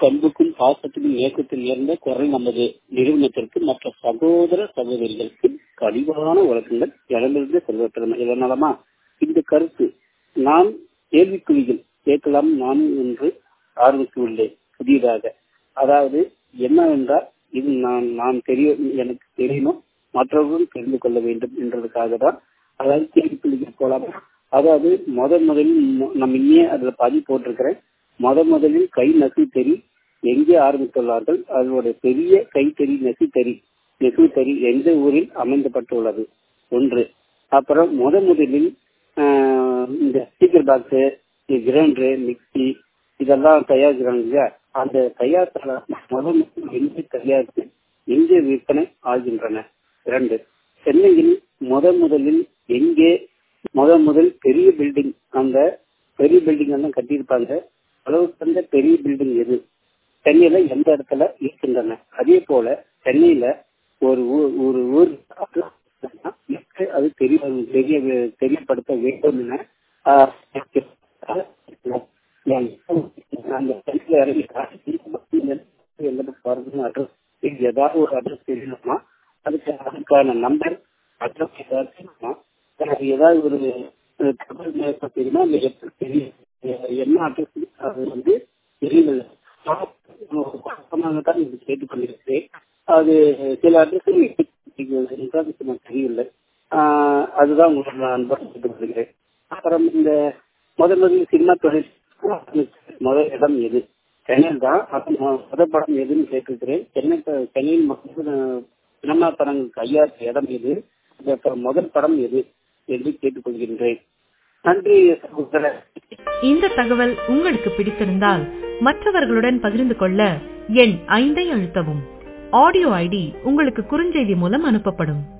பண்புக்கும் பாசத்திலும் இயக்கத்தில் இருந்த குரல் நமது நிறுவனத்திற்கு மற்ற சகோதர சகோதரிகளுக்கு கனிவான வழக்கங்கள் இடமிருந்து செல்வத்திறமை இதனாலமா இந்த கருத்து நான் கேள்விக்குறிகள் கேட்கலாம் நான் என்று ஆரம்பித்துள்ளேன் புதியதாக அதாவது என்னவென்றால் இது நான் நான் தெரிய எனக்கு தெரியணும் மற்றவர்களும் தெரிந்து கொள்ள வேண்டும் என்றதுக்காக தான் அதாவது கேள்விக்குறிகள் போலாம் அதாவது முதல் முதலில் நம்ம இன்னே அதுல பதிவு போட்டிருக்கிறேன் முத முதலில் கை நெசு எங்கே ஆரம்பித்துள்ளார்கள் அதனுடைய பெரிய கைத்தறி நெசுத்தறி நெசுத்தறி எந்த ஊரில் அமைந்தப்பட்டுள்ளது ஒன்று அப்புறம் முத முதலில் இந்த ஸ்பீக்கர் பாக்ஸ் கிரைண்டரு மிக்சி இதெல்லாம் தயாரிக்கிறாங்க இல்லையா அந்த தயாரித்த முதல் எங்கே தயாரித்து எங்கே விற்பனை ஆகின்றன இரண்டு சென்னையில் முத முதலில் எங்கே முத முதல் பெரிய பில்டிங் அந்த பெரிய பில்டிங் எல்லாம் கட்டியிருப்பாங்க அளவு தந்த பெரிய பில்டிங் எது சென்னையில எந்த இடத்துல இருக்கின்றன அதே போல சென்னையில ஒரு ஊர் ஒரு ஊர் அது தெரிய தெரிய தெரியப்படுத்த வேண்டும் என அந்த சென்னையில இறங்கி போறதுன்னு அட்ரஸ் ஏதாவது ஒரு அட்ரஸ் தெரியணுமா அதுக்கு அதுக்கான நம்பர் அட்ரஸ் ஏதாவது தெரியுமா எனக்கு ஏதாவது ஒரு தகவல் மேற்ப தெரியுமா இல்லை எப்படி தெரியும் என்ன அட்ரஸ் அது வந்து தெரியவில்லை தான் இது கேட்டுக் கொண்டிருக்கிறேன் அது சில அட்ரஸ் நான் தெரியவில்லை அதுதான் உங்களுக்கு நான் அன்பர் கேட்டுக்கொள்கிறேன் அப்புறம் இந்த முதல் முதல் சினிமா தொழில் முதல் இடம் எது சென்னையில் தான் முதல் படம் எதுன்னு கேட்டிருக்கிறேன் சென்னை சென்னையில் மக்கள் சினிமா படங்கள் கையாற்ற இடம் எது முதல் படம் எது என்று கேட்டுக்கொள்கின்றேன் நன்றி இந்த தகவல் உங்களுக்கு பிடித்திருந்தால் மற்றவர்களுடன் பகிர்ந்து கொள்ள எண் ஐந்தை அழுத்தவும் ஆடியோ ஐடி உங்களுக்கு குறுஞ்செய்தி மூலம் அனுப்பப்படும்